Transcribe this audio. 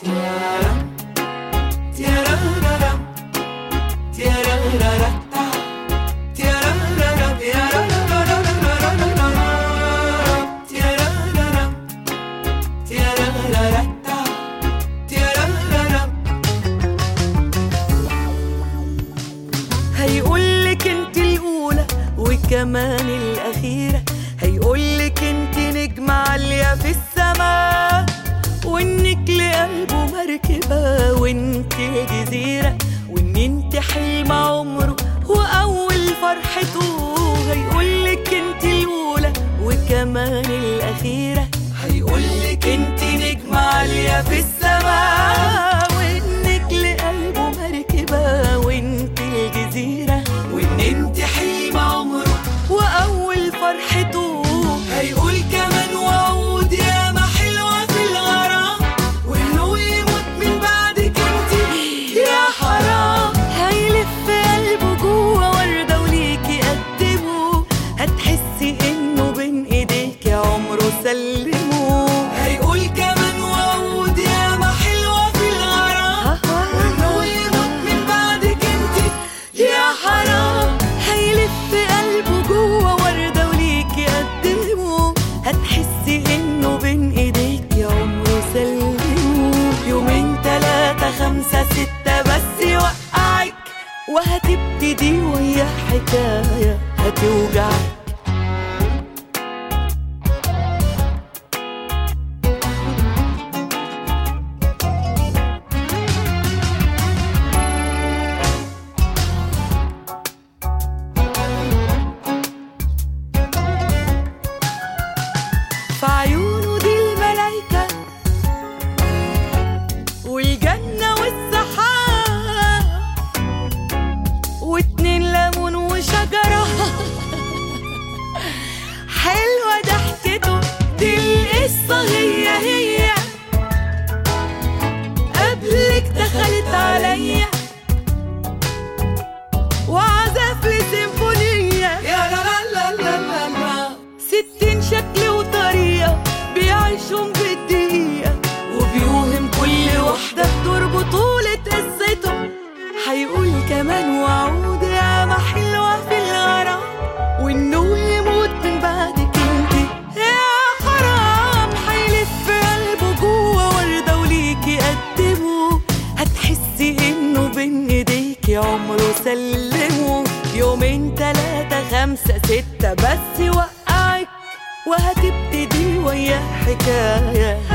هيقولك انت الأولى وكمان الأخيرة هيقولك انت نجمة عالية في السماء وانك لقلبه مركبة وانت جزيرة وان انت حلم عمره وأول فرحته هيقولك انت الأولى وكمان الأخيرة هيقولك انت نجمة عالية في السماء وانك لقلبه مركبة وانت الجزيرة وان انت حلم عمره واول فرحته هيقول كمان وعود يا ما حلوة في الغرام وانه يموت من بعدك انت يا حرام هيلف قلبه جوه وردة وليكي قدمه هتحسي انه بين ايديك عمره سلمه هيقول كمان وعود يا ما حلوة في الغرام وانه يموت من بعدك انت يا حرام هيلف قلبه جوه وردة وليكي قدمه هتحسي انه بين ايديك عمره سلمه يومين تلاتة خمسة ستة بس يوقعك وهتبتدي ويا حكاية هتوجعك في عيونه دي الملايكة والجنة والسحاب واتنين ليمون وشجرة حلوة ضحكته دي القصة هي هي قبلك دخلت عليا وعزف لي سيمفونية يا لا لا لا لا لا لا ستين شكل وطريقة بيعيشهم بالدقيقة وبيوهم كل واحدة بدور بطولة قصته هيقول كمان وعود يا ما حلوة في الغرام وإنه يموت من بعدك انت يا حرام هيلف قلبه جوه وردة وليكي قدمه هتحسي إنه بين إيديكي عمره سلمه يومين تلاتة خمسة ستة بس يوقعك وهتبتدي ويا حكاية